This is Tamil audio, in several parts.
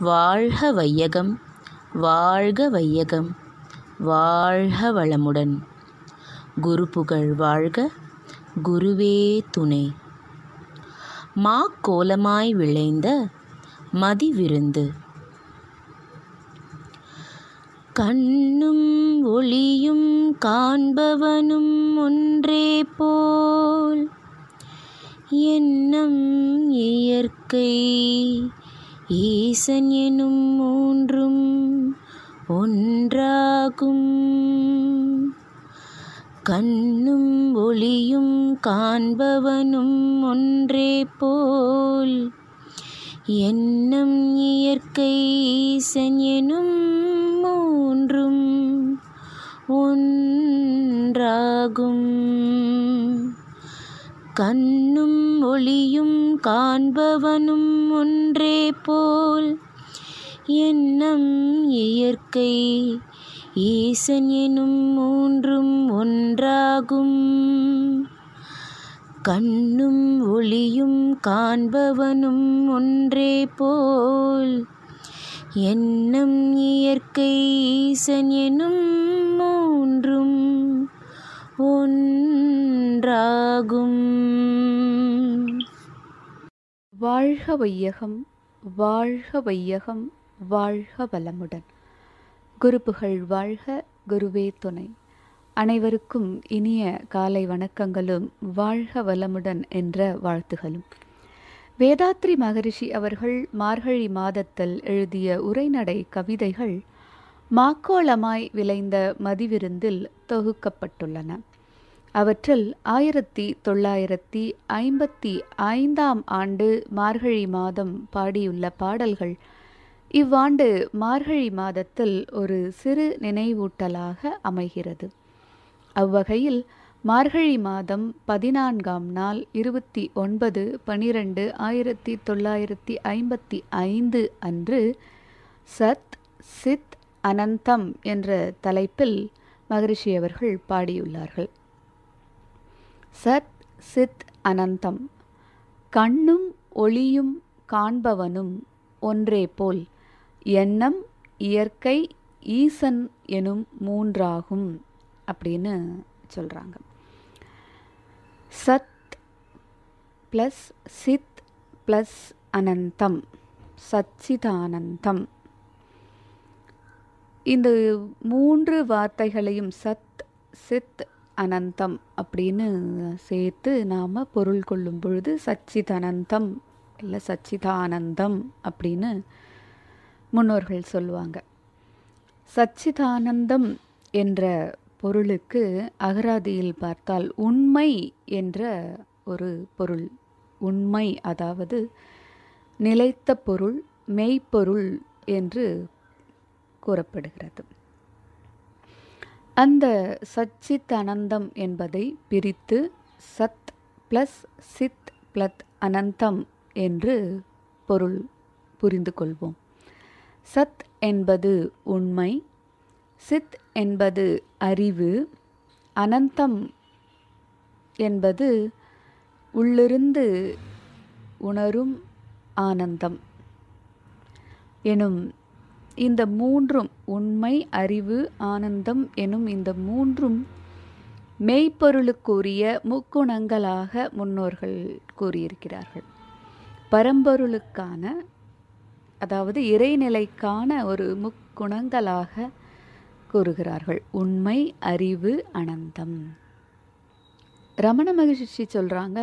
வாழ்க வையகம் வாழ்க வையகம் வாழ்க வளமுடன் குரு புகழ் வாழ்க குருவே துணை மாக்கோலமாய் விளைந்த மதிவிருந்து கண்ணும் ஒளியும் காண்பவனும் ஒன்றே போல் எண்ணம் இயற்கை ஈசன் எனும் மூன்றும் ஒன்றாகும் கண்ணும் ஒளியும் காண்பவனும் ஒன்றே போல் எண்ணம் இயற்கை ஈசன் எனும் மூன்றும் ஒன்றாகும் கண்ணும் ஒளியும் காண்பவனும் ஒன்றே போல் எண்ணம் இயற்கை ஈசன் எனும் மூன்றும் ஒன்றாகும் கண்ணும் ஒளியும் காண்பவனும் ஒன்றே போல் எண்ணம் இயற்கை ஈசன் எனும் மூன்றும் ஒன்றாகும் வாழ்க வையகம் வாழ்க வையகம் வாழ்க வளமுடன் குருப்புகழ் வாழ்க குருவே துணை அனைவருக்கும் இனிய காலை வணக்கங்களும் வாழ்க வளமுடன் என்ற வாழ்த்துகளும் வேதாத்ரி மகரிஷி அவர்கள் மார்கழி மாதத்தில் எழுதிய உரைநடை கவிதைகள் மாக்கோளமாய் விளைந்த மதிவிருந்தில் தொகுக்கப்பட்டுள்ளன அவற்றில் ஆயிரத்தி தொள்ளாயிரத்தி ஐம்பத்தி ஐந்தாம் ஆண்டு மார்கழி மாதம் பாடியுள்ள பாடல்கள் இவ்வாண்டு மார்கழி மாதத்தில் ஒரு சிறு நினைவூட்டலாக அமைகிறது அவ்வகையில் மார்கழி மாதம் பதினான்காம் நாள் இருபத்தி ஒன்பது பனிரெண்டு ஆயிரத்தி தொள்ளாயிரத்தி ஐம்பத்தி ஐந்து அன்று சத் சித் அனந்தம் என்ற தலைப்பில் மகரிஷி அவர்கள் பாடியுள்ளார்கள் சத் சித் அனந்தம் கண்ணும் ஒளியும் காண்பவனும் ஒன்றே போல் எண்ணம் இயற்கை ஈசன் எனும் மூன்றாகும் அப்படின்னு சொல்கிறாங்க சத் ப்ளஸ் சித் ப்ளஸ் அனந்தம் சச்சிதானந்தம் இந்த மூன்று வார்த்தைகளையும் சத் சித் அனந்தம் அப்படின்னு சேர்த்து நாம் பொருள் கொள்ளும் பொழுது சச்சிதானந்தம் இல்லை சச்சிதானந்தம் அப்படின்னு முன்னோர்கள் சொல்லுவாங்க சச்சிதானந்தம் என்ற பொருளுக்கு அகராதியில் பார்த்தால் உண்மை என்ற ஒரு பொருள் உண்மை அதாவது நிலைத்த பொருள் மெய்ப்பொருள் என்று கூறப்படுகிறது அந்த சச்சித் அனந்தம் என்பதை பிரித்து சத் ப்ளஸ் சித் ப்ளத் அனந்தம் என்று பொருள் புரிந்து கொள்வோம் சத் என்பது உண்மை சித் என்பது அறிவு அனந்தம் என்பது உள்ளிருந்து உணரும் ஆனந்தம் எனும் இந்த மூன்றும் உண்மை அறிவு ஆனந்தம் எனும் இந்த மூன்றும் மெய்ப்பொருளுக்குரிய முக்குணங்களாக முன்னோர்கள் கூறியிருக்கிறார்கள் பரம்பொருளுக்கான அதாவது இறைநிலைக்கான ஒரு முக்குணங்களாக கூறுகிறார்கள் உண்மை அறிவு அனந்தம் ரமண மகிழ்ச்சி சொல்கிறாங்க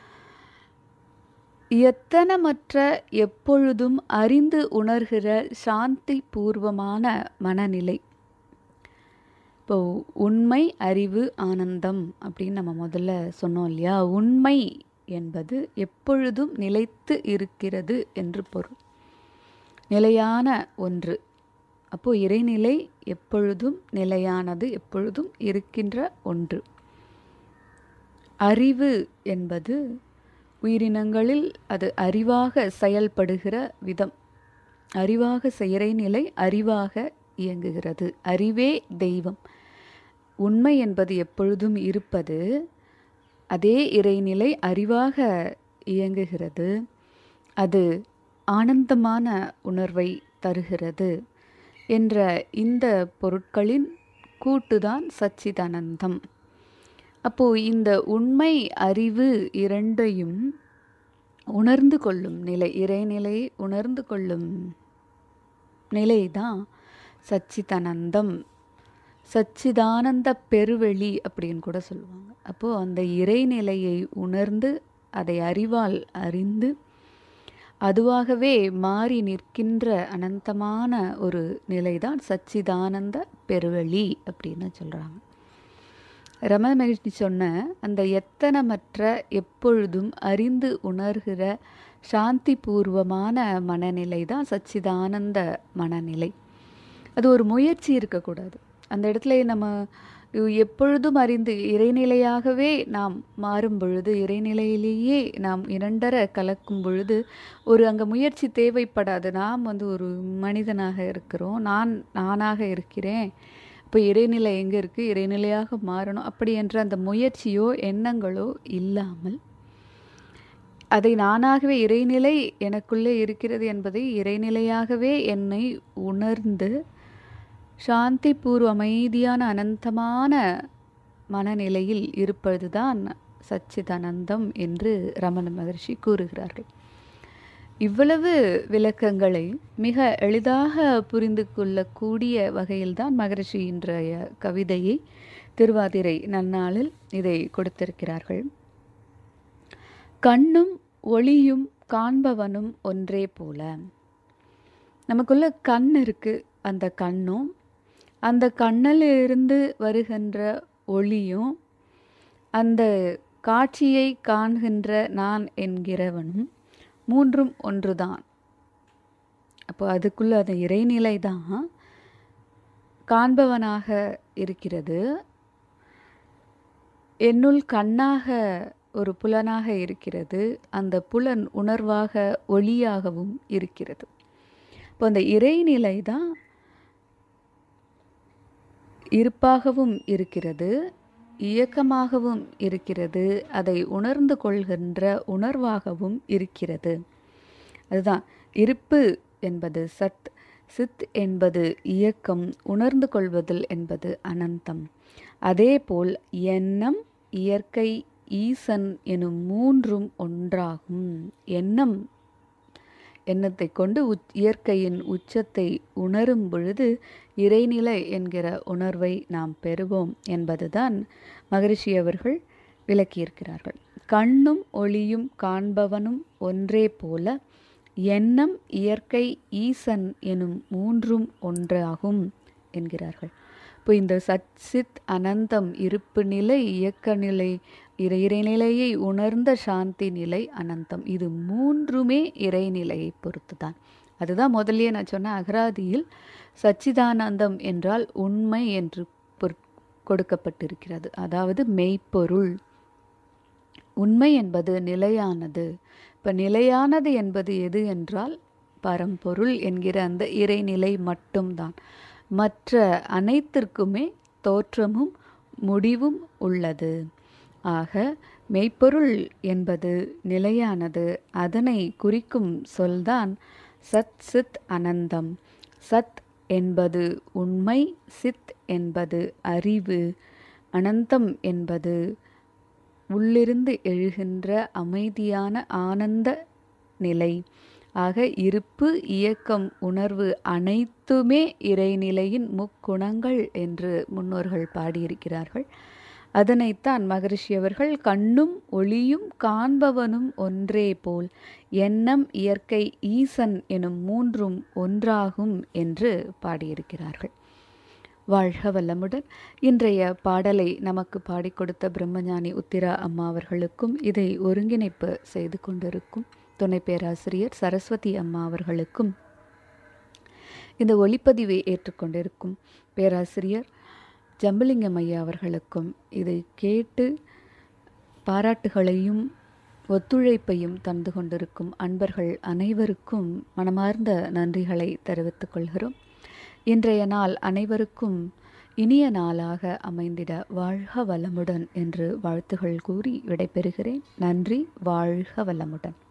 எத்தனமற்ற எப்பொழுதும் அறிந்து உணர்கிற சாந்தி பூர்வமான மனநிலை இப்போ உண்மை அறிவு ஆனந்தம் அப்படின்னு நம்ம முதல்ல சொன்னோம் இல்லையா உண்மை என்பது எப்பொழுதும் நிலைத்து இருக்கிறது என்று பொருள் நிலையான ஒன்று அப்போ இறைநிலை எப்பொழுதும் நிலையானது எப்பொழுதும் இருக்கின்ற ஒன்று அறிவு என்பது உயிரினங்களில் அது அறிவாக செயல்படுகிற விதம் அறிவாக இறைநிலை அறிவாக இயங்குகிறது அறிவே தெய்வம் உண்மை என்பது எப்பொழுதும் இருப்பது அதே இறைநிலை அறிவாக இயங்குகிறது அது ஆனந்தமான உணர்வை தருகிறது என்ற இந்த பொருட்களின் கூட்டுதான் சச்சிதானந்தம் அப்போ இந்த உண்மை அறிவு இரண்டையும் உணர்ந்து கொள்ளும் நிலை இறைநிலையை உணர்ந்து கொள்ளும் நிலைதான் சச்சிதானந்தம் சச்சிதானந்த பெருவெளி அப்படின்னு கூட சொல்லுவாங்க அப்போது அந்த இறைநிலையை உணர்ந்து அதை அறிவால் அறிந்து அதுவாகவே மாறி நிற்கின்ற அனந்தமான ஒரு நிலைதான் சச்சிதானந்த பெருவெளி அப்படின்னு சொல்கிறாங்க ரமண மகிழ்ச்சி சொன்ன அந்த எத்தனமற்ற எப்பொழுதும் அறிந்து உணர்கிற சாந்தி பூர்வமான மனநிலை தான் சச்சிதானந்த மனநிலை அது ஒரு முயற்சி இருக்கக்கூடாது அந்த இடத்துல நம்ம எப்பொழுதும் அறிந்து இறைநிலையாகவே நாம் மாறும் பொழுது இறைநிலையிலேயே நாம் இரண்டர கலக்கும் பொழுது ஒரு அங்கே முயற்சி தேவைப்படாது நாம் வந்து ஒரு மனிதனாக இருக்கிறோம் நான் நானாக இருக்கிறேன் இப்போ இறைநிலை எங்கே இருக்குது இறைநிலையாக மாறணும் அப்படி என்ற அந்த முயற்சியோ எண்ணங்களோ இல்லாமல் அதை நானாகவே இறைநிலை எனக்குள்ளே இருக்கிறது என்பதை இறைநிலையாகவே என்னை உணர்ந்து சாந்தி பூர்வ அமைதியான அனந்தமான மனநிலையில் இருப்பதுதான் சச்சிதானந்தம் என்று ரமண மகர்ஷி கூறுகிறார்கள் இவ்வளவு விளக்கங்களை மிக எளிதாக புரிந்து கொள்ளக்கூடிய வகையில்தான் மகரிஷி இன்றைய கவிதையை திருவாதிரை நன்னாளில் இதை கொடுத்திருக்கிறார்கள் கண்ணும் ஒளியும் காண்பவனும் ஒன்றே போல நமக்குள்ள கண் இருக்கு அந்த கண்ணும் அந்த கண்ணிலிருந்து வருகின்ற ஒளியும் அந்த காட்சியை காண்கின்ற நான் என்கிறவனும் மூன்றும் ஒன்றுதான் அப்போ அதுக்குள்ள அந்த இறைநிலை தான் காண்பவனாக இருக்கிறது என்னுள் கண்ணாக ஒரு புலனாக இருக்கிறது அந்த புலன் உணர்வாக ஒளியாகவும் இருக்கிறது இப்போ அந்த இறைநிலை தான் இருப்பாகவும் இருக்கிறது இயக்கமாகவும் இருக்கிறது அதை உணர்ந்து கொள்கின்ற உணர்வாகவும் இருக்கிறது அதுதான் இருப்பு என்பது சத் சித் என்பது இயக்கம் உணர்ந்து கொள்வதில் என்பது அனந்தம் அதேபோல் எண்ணம் இயற்கை ஈசன் எனும் மூன்றும் ஒன்றாகும் எண்ணம் எண்ணத்தை கொண்டு உச் இயற்கையின் உச்சத்தை உணரும் பொழுது இறைநிலை என்கிற உணர்வை நாம் பெறுவோம் என்பதுதான் மகரிஷி அவர்கள் விளக்கியிருக்கிறார்கள் கண்ணும் ஒளியும் காண்பவனும் ஒன்றே போல எண்ணம் இயற்கை ஈசன் எனும் மூன்றும் ஒன்றாகும் என்கிறார்கள் இப்போ இந்த சச்சித் அனந்தம் இருப்பு நிலை இயக்க நிலை இறை இறைநிலையை உணர்ந்த சாந்தி நிலை அனந்தம் இது மூன்றுமே இறைநிலையை பொறுத்து தான் அதுதான் முதல்லயே நான் சொன்ன அகராதியில் சச்சிதானந்தம் என்றால் உண்மை என்று கொடுக்கப்பட்டிருக்கிறது அதாவது மெய்ப்பொருள் உண்மை என்பது நிலையானது இப்போ நிலையானது என்பது எது என்றால் பரம்பொருள் என்கிற அந்த இறைநிலை மட்டும்தான் மற்ற அனைத்திற்குமே தோற்றமும் முடிவும் உள்ளது ஆக மெய்ப்பொருள் என்பது நிலையானது அதனை குறிக்கும் சொல்தான் சத் சித் அனந்தம் சத் என்பது உண்மை சித் என்பது அறிவு அனந்தம் என்பது உள்ளிருந்து எழுகின்ற அமைதியான ஆனந்த நிலை ஆக இருப்பு இயக்கம் உணர்வு அனைத்துமே இறைநிலையின் முக்குணங்கள் என்று முன்னோர்கள் பாடியிருக்கிறார்கள் அதனைத்தான் மகரிஷி அவர்கள் கண்ணும் ஒளியும் காண்பவனும் ஒன்றே போல் எண்ணம் இயற்கை ஈசன் எனும் மூன்றும் ஒன்றாகும் என்று பாடியிருக்கிறார்கள் வாழ்க வல்லமுடன் இன்றைய பாடலை நமக்கு பாடிக் கொடுத்த பிரம்மஞானி உத்திரா அம்மா அவர்களுக்கும் இதை ஒருங்கிணைப்பு செய்து கொண்டிருக்கும் துணை பேராசிரியர் சரஸ்வதி அம்மா அவர்களுக்கும் இந்த ஒளிப்பதிவை ஏற்றுக்கொண்டிருக்கும் பேராசிரியர் ஜம்பலிங்கம் ஐயா அவர்களுக்கும் இதை கேட்டு பாராட்டுகளையும் ஒத்துழைப்பையும் தந்து கொண்டிருக்கும் அன்பர்கள் அனைவருக்கும் மனமார்ந்த நன்றிகளை தெரிவித்துக் கொள்கிறோம் இன்றைய நாள் அனைவருக்கும் இனிய நாளாக அமைந்திட வாழ்க வளமுடன் என்று வாழ்த்துகள் கூறி விடைபெறுகிறேன் நன்றி வாழ்க வளமுடன்